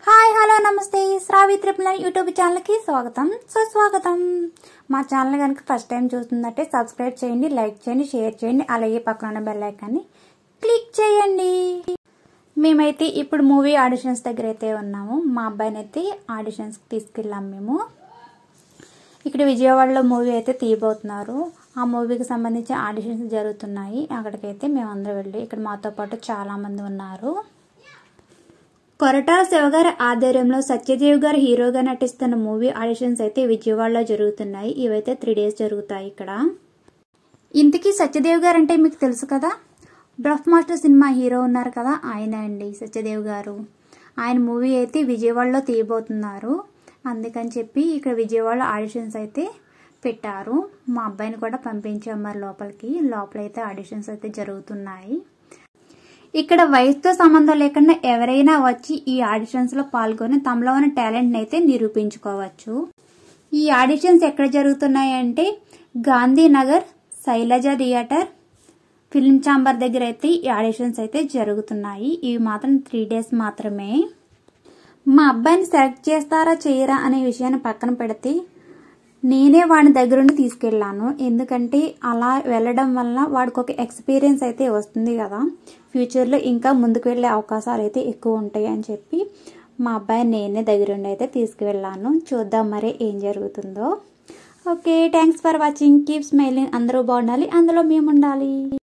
hi hello నమస్తే Shravi త్రిపుల YouTube ఛానల్కి స్వాగతం సుస్వాగతం మా ఛానల్ కనుక ఫస్ట్ టైం చూస్తుందంటే సబ్స్క్రైబ్ చేయండి లైక్ చేయండి షేర్ చేయండి అలాగే పక్కన ఉన్న బెల్ ఐకాన్ని క్లిక్ చేయండి మేమైతే ఇప్పుడు మూవీ ఆడిషన్స్ దగ్గర అయితే ఉన్నాము మా అబ్బాయిని అయితే ఆడిషన్స్కి తీసుకెళ్ళాం మేము ఇక్కడ విజయవాడలో మూవీ అయితే తీయబోతున్నారు ఆ మూవీకి సంబంధించి ఆడిషన్స్ జరుగుతున్నాయి అక్కడికైతే మేమందరం వెళ్ళి ఇక్కడ మాతో పాటు చాలామంది ఉన్నారు కొరటాల శివగారి ఆధ్వర్యంలో సత్యదేవ్ గారు హీరోగా నటిస్తున్న మూవీ ఆడిషన్స్ అయితే విజయవాడలో జరుగుతున్నాయి ఇవైతే త్రీ డేస్ జరుగుతాయి ఇక్కడ ఇంతకీ సత్యదేవ్ గారు అంటే మీకు తెలుసు కదా బ్రఫ్ మాస్టర్ సినిమా హీరో ఉన్నారు కదా ఆయన అండి సత్యదేవ్ గారు ఆయన మూవీ అయితే విజయవాడలో తీయబోతున్నారు అందుకని చెప్పి ఇక్కడ విజయవాడలో ఆడిషన్స్ అయితే పెట్టారు మా అబ్బాయిని కూడా పంపించాం మరి లోపలికి లోపలైతే ఆడిషన్స్ అయితే జరుగుతున్నాయి ఇక్కడ వయసుతో సంబంధం లేకుండా ఎవరైనా వచ్చి ఈ ఆడిషన్స్ లో పాల్గొని తమలో ఉన్న టాలెంట్ అయితే నిరూపించుకోవచ్చు ఈ ఆడిషన్స్ ఎక్కడ జరుగుతున్నాయి అంటే Gandhinagar Sailaja theatre film chamber దగ్గర అయితే ఈ ఆడిషన్స్ అయితే జరుగుతున్నాయి ఇవి మాత్రం త్రీ డేస్ మాత్రమే మా అబ్బాయిని సెలెక్ట్ చేస్తారా చేయరా అనే విషయాన్ని పక్కన పెడితే నేనే వాడిని దగ్గరుండి తీసుకెళ్ళాను ఎందుకంటే అలా వెళ్ళడం వల్ల వాడికి ఒక ఎక్స్పీరియన్స్ అయితే వస్తుంది కదా ఫ్యూచర్లో ఇంకా ముందుకు వెళ్ళే అవకాశాలు అయితే ఎక్కువ ఉంటాయి అని చెప్పి మా అబ్బాయిని నేనే దగ్గరుండి అయితే తీసుకువెళ్ళాను చూద్దాం మరి ఏం జరుగుతుందో okay thanks for watching keep smiling అందరూ బాగుండాలి అందులో మేము ఉండాలి